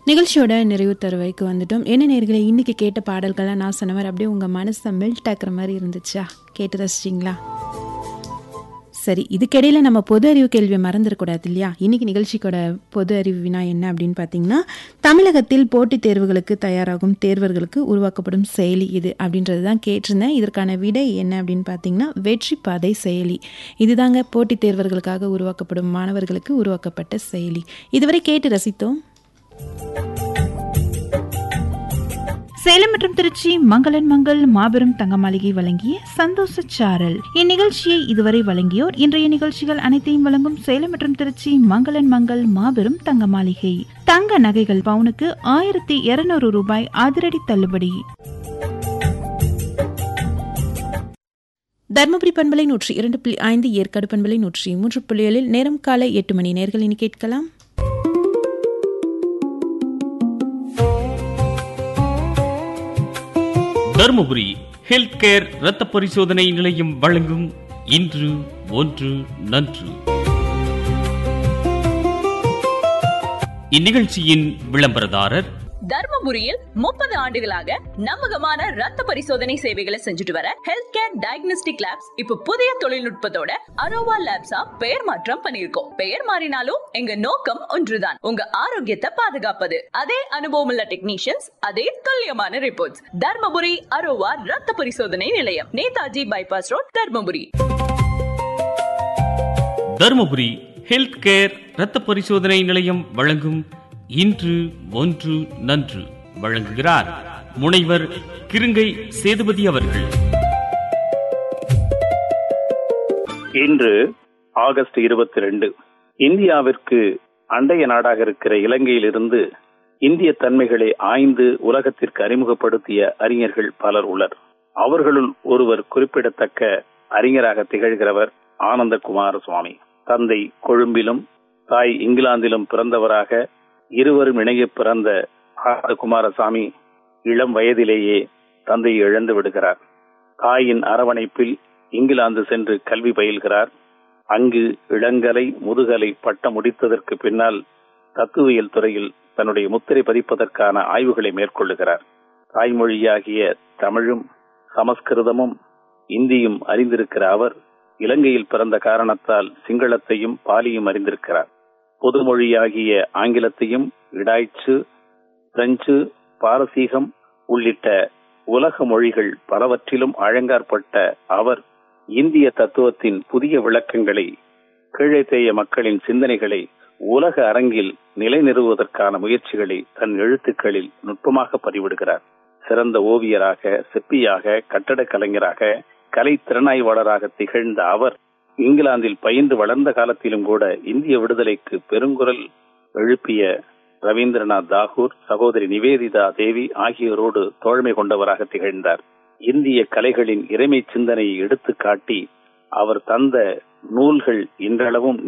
நிகழ்ச்சியோட நிறைவு தருவாய்க்கு வந்துட்டோம் என்ன நேர்களை இன்னைக்கு கேட்ட பாடல்கள்லாம் நான் சொன்னவர் அப்படியே உங்கள் மனசை மெல்ட் ஆக்குற மாதிரி இருந்துச்சா கேட்டு ரசிச்சிங்களா சரி இதுக்கிடையில் நம்ம பொது அறிவு கேள்வியை மறந்துடக்கூடாது இல்லையா இன்னைக்கு நிகழ்ச்சிக்கோட பொது அறிவு வினா என்ன அப்படின்னு பார்த்தீங்கன்னா தமிழகத்தில் போட்டித் தேர்வுகளுக்கு தயாராகும் தேர்வர்களுக்கு உருவாக்கப்படும் செயலி இது அப்படின்றது தான் கேட்டிருந்தேன் இதற்கான விடை என்ன அப்படின்னு பார்த்தீங்கன்னா வெற்றி பாதை செயலி இதுதாங்க போட்டித் தேர்வர்களுக்காக உருவாக்கப்படும் மாணவர்களுக்கு உருவாக்கப்பட்ட செயலி இதுவரை கேட்டு ரசித்தோம் சேலம் மற்றும் திருச்சி மங்களன் மங்கள் மாபெரும் தங்க மாளிகை வழங்கிய சந்தோஷ சாரல் இந்நிகழ்ச்சியை இதுவரை வழங்கியோர் இன்றைய நிகழ்ச்சிகள் அனைத்தையும் வழங்கும் சேலம் மற்றும் திருச்சி மங்களன் மங்கள் மாபெரும் தங்க மாளிகை தங்க நகைகள் பவுனுக்கு ஆயிரத்தி இருநூறு ரூபாய் அதிரடி தள்ளுபடி தர்மபுரி பண்பலை நூற்றி இரண்டு புள்ளி ஐந்து ஏற்காடு பண்பலை நூற்றி மூன்று புள்ளி ஏழில் நேரம் காலை எட்டு மணி நேர்கள் இனி கேட்கலாம் தருமபுரி ஹெல்த் கேர் இரத்த பரிசோதனை நிலையம் வழங்கும் இன்று ஒன்று நன்று இந்நிகழ்ச்சியின் விளம்பரதாரர் தர்மபுரியில் முப்பது ஆண்டுகளாக நம்பகமான ரத்த பரிசோதனை சேவைகளை செஞ்சுட்டு வர ஹெல்த் கேர் டயக்னோஸ்டிக் லேப்ஸ் இப்ப புதிய தொழில்நுட்பத்தோட அரோவா லேப்ஸா பெயர் மாற்றம் பண்ணிருக்கோம் பெயர் மாறினாலும் எங்க நோக்கம் ஒன்றுதான் உங்க ஆரோக்கியத்தை பாதுகாப்பது அதே அனுபவம் உள்ள டெக்னீஷியன்ஸ் அதே துல்லியமான ரிப்போர்ட்ஸ் தர்மபுரி அரோவா ரத்த பரிசோதனை நிலையம் Netaji bypass road Dharmapuri Dharmapuri health care இரத்த பரிசோதனை நிலையம் வழங்கும் இன்று ஒன்று நன்று வழங்குகிறார் முனைவர் கிருங்கை சேதுபதி அவர்கள் இன்று ஆகஸ்ட் இருபத்தி ரெண்டு இந்தியாவிற்கு அண்டைய நாடாக இருக்கிற இலங்கையிலிருந்து இந்திய தன்மைகளை ஆய்ந்து உலகத்திற்கு அறிமுகப்படுத்திய அறிஞர்கள் பலர் உள்ளனர் அவர்களுள் ஒருவர் குறிப்பிடத்தக்க அறிஞராக திகழ்கிறவர் ஆனந்தகுமார சுவாமி தந்தை கொழும்பிலும் தாய் இங்கிலாந்திலும் பிறந்தவராக இருவரும் இணைய பிறந்த ஆனந்த குமாரசாமி இளம் வயதிலேயே தந்தையை இழந்து விடுகிறார் தாயின் அரவணைப்பில் இங்கிலாந்து சென்று கல்வி பயில்கிறார் அங்கு இளங்கலை முதுகலை பட்டம் முடித்ததற்கு பின்னால் தத்துவியல் துறையில் தன்னுடைய முத்திரை பதிப்பதற்கான ஆய்வுகளை மேற்கொள்ளுகிறார் தாய்மொழியாகிய தமிழும் சமஸ்கிருதமும் இந்தியும் அறிந்திருக்கிற அவர் இலங்கையில் பிறந்த காரணத்தால் சிங்களத்தையும் பாலியும் அறிந்திருக்கிறார் பொதுமொழியாகிய ஆங்கிலத்தையும் இடாய்ச்சு பிரெஞ்சு பாரசீகம் உள்ளிட்ட உலக மொழிகள் பலவற்றிலும் அழங்காற்பட்ட அவர் இந்திய தத்துவத்தின் புதிய விளக்கங்களை கீழைத்தேய மக்களின் சிந்தனைகளை உலக அரங்கில் நிலைநிறுவுவதற்கான முயற்சிகளை தன் எழுத்துக்களில் நுட்பமாக பதிவிடுகிறார் சிறந்த ஓவியராக சிற்பியாக கட்டடக் கலைஞராக கலை திறனாய்வாளராக திகழ்ந்த அவர் இங்கிலாந்தில் பயின்று வளர்ந்த காலத்திலும் கூட இந்திய விடுதலைக்கு பெருங்குரல் எழுப்பிய ரவீந்திரநாத் தாகூர் சகோதரி நிவேதிதா தேவி ஆகியோரோடு தோழமை கொண்டவராக திகழ்ந்தார் இந்திய கலைகளின் இறைமை சிந்தனையை எடுத்து காட்டி அவர் தந்த நூல்கள் இன்றளவும்